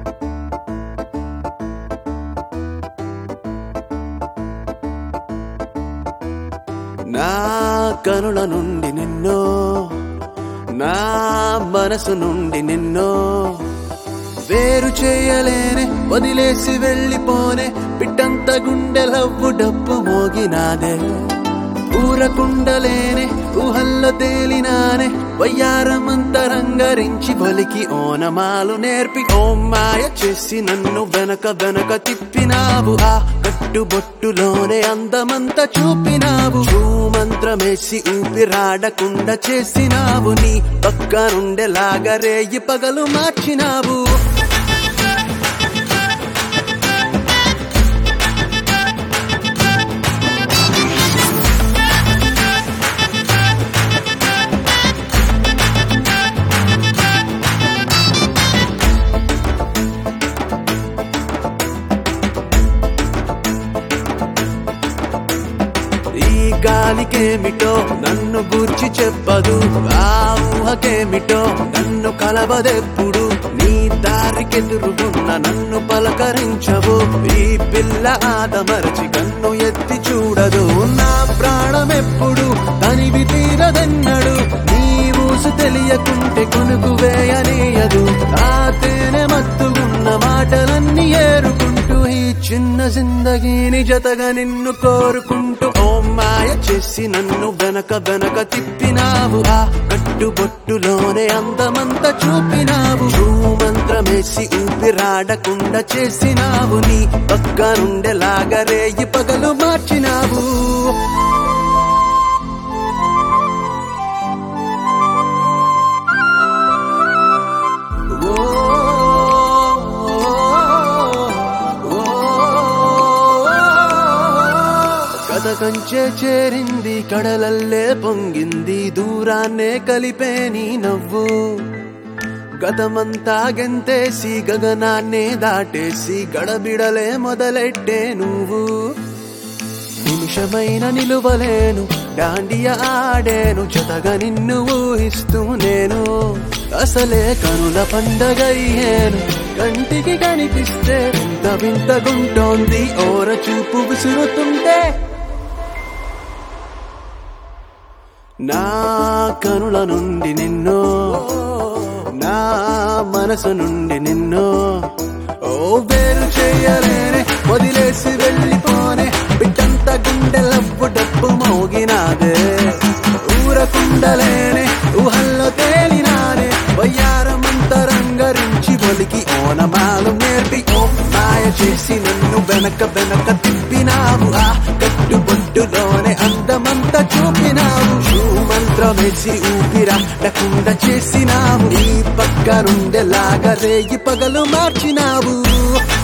నా కనుల నుండి నిన్నో నా మనసు నుండి నిన్నో వేరు చేయలేనే వదిలేసి వెళ్ళిపోనే పిట్టంత గుండెలవ్వు డప్పు మోగినాదే ఊరకుండలేనే ఊహల్లో తేలినానే వయ్యారమంతరంగరించి బలికి ఓనమాలు నేర్పి ఓ మాయ చేసి నన్ను వెనక వెనక తిప్పినావు ఆ కట్టుబొట్టులోనే అందమంతా చూపినావు మంత్రమేసి ఊపిరాడకుండా చేసినావు నీ పక్క నుండేలాగా రేయి పగలు మార్చినావు ఈ గాలికేమిటో నన్ను గూర్చి చెప్పదు ఆ ఊహకేమిటో నన్ను కలవదెప్పుడు నీ దారికెదురు ఉన్న నన్ను పలకరించవు ఈ పిల్ల ఆదమరచి కన్ను ఎత్తి చూడదు నా ప్రాణమెప్పుడు తనివి తీరదన్నడు నీ ఊసు తెలియకుంటే కొనుకు వేయనీయదు ఆ తేనె మత్తుగున్న మాటలన్నీ ఏరుకుంటూ ఈ చిన్న జిందగీని జతగా నిన్ను కోరుకుంటూ ఓ మాయ చేసి నన్ను వెనక వెనక తిప్పినావు ఆ కట్టుబొట్టులోనే అందమంతా చూపినావు మంత్రమేసి ఊపిరాడకుండా చేసినావు నీ పక్క నుండేలాగా రేయి పగలు మార్చినావు కథ కంచె చేరింది కడలల్లే పొంగింది దూరాన్నే కలిపే నీ నవ్వు గతమంతా గెంతేసి గగనాన్నే దాటేసి గడబిడలే మొదలెట్టే నువ్వు నిమిషమైన నిలువలేను డాండియ ఆడేను జతగా నిన్ను ఊహిస్తూ నేను అసలే కనుల పండగయ్యేను కంటికి కనిపిస్తే వింత వింతగుంటోంది ఓర చూపు విసురుతుంటే నా కనుల నుండి నిన్నో నా మనసు నుండి నిన్నో ఓ వేరు చేయలేనే వదిలేసి వెళ్ళిపోనే బిడ్డంత గుండెలవ్వు డబ్బు మోగినాదే ఊరకుండలేనే ఊహల్లో తేలినానే వయ్యారమంతరంగరించి బలికి ఓనమాలు నేర్పి ఓ మాయ చేసి నన్ను వెనక వెనక తిప్పినావు ఆ కట్టుబొట్టులోనే అందమంతా చూపినావు మంత్రమేసి ఊపిరాడకుండా చేసినావు నీ పక్క నుండేలాగా రేగి పగలు మార్చినావు